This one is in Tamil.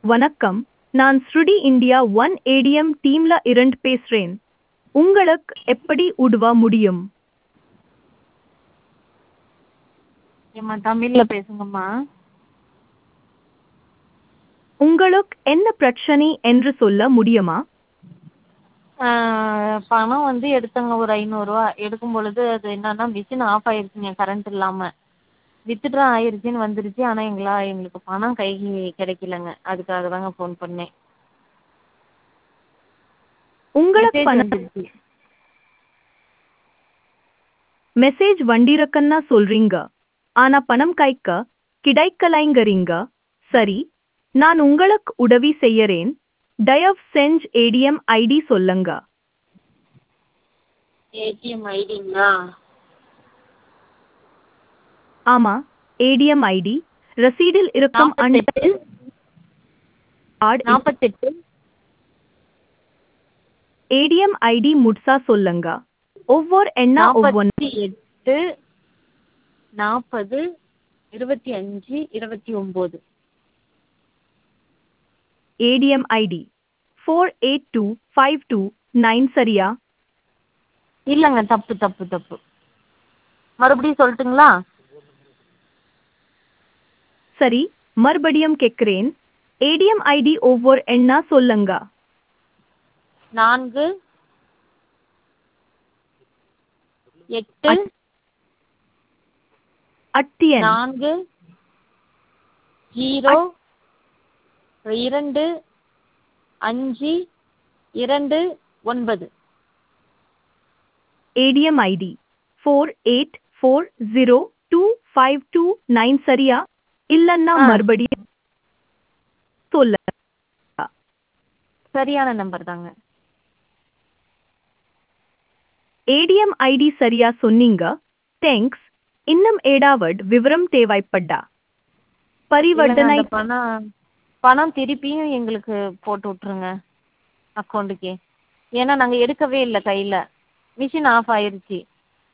வணக்கம் நான் ஸ்ருடி இந்தியா ஒன் ஏடிஎம் டீம்ல இருந்து பேசுறேன் உங்களுக்கு எப்படி உதவ முடியும் ஏம்மா தமிழில் பேசுங்கம்மா உங்களுக்கு என்ன பிரச்சனை என்று சொல்ல முடியுமா பணம் வந்து எடுத்தேங்க ஒரு ஐநூறுரூவா எடுக்கும் பொழுது அது என்னன்னா மிஷின் ஆஃப் ஆயிருச்சுங்க கரண்ட் இல்லாமல் வித்ட்ரா ஆயிருச்சுன்னு வந்துருச்சு ஆனால் எங்களா எங்களுக்கு பணம் கைக்கு கிடைக்கலங்க அதுக்காக தாங்க ஃபோன் பண்ணேன் உங்களுக்கு மெசேஜ் பணம் வந்துருச்சு மெசேஜ் வண்டிருக்குன்னா சொல்றீங்க ஆனா பணம் கைக்க கிடைக்கலைங்கிறீங்க சரி நான் உங்களுக்கு உதவி செய்யறேன் தயவு செஞ்சு ஏடிஎம் ஐடி சொல்லுங்க ஏடிஎம் ஐடிங்களா ஆமா ஏடிஎம் ஐடி ரசீடில் இருக்கும் நாற்பத்தெட்டு கார்டு நாற்பத்தெட்டு ஏடிஎம் ஐடி முட்சா சொல்லுங்க ஒவ்வொரு எண்ணா ஒவ்வொன்று நாற்பத்தி எட்டு நாற்பது இருபத்தி அஞ்சு இருபத்தி ஒம்பது ATM ID four eight two five two nine சரியா இல்லைங்க தப்பு தப்பு தப்பு மறுபடியும் சொல்லட்டுங்களா சரி மறுபடியும் கேட்கிறேன் ஏடிஎம் ஐடி ஒவ்வொரு எண்ணா சொல்லுங்க நான்கு எட்டு அட்டியன் நான்கு ஜீரோ இரண்டு அஞ்சு இரண்டு ஒன்பது ATM ID four eight four zero two five two nine சரியா இல்லைன்னா ஆ. மறுபடியும் சொல்ல சரியான நம்பர் தாங்க ஏடிஎம் ஐடி சரியா சொன்னீங்க தேங்க்ஸ் இன்னும் ஏடாவட் விவரம் தேவைப்பட்டா இல்லைங்க, பரிவர்த்தனை அந்த பணம் பணம் திருப்பியும் எங்களுக்கு போட்டு விட்ருங்க அக்கௌண்ட்டுக்கே ஏன்னா நாங்கள் எடுக்கவே இல்லை கையில் மிஷின் ஆஃப் ஆயிருச்சு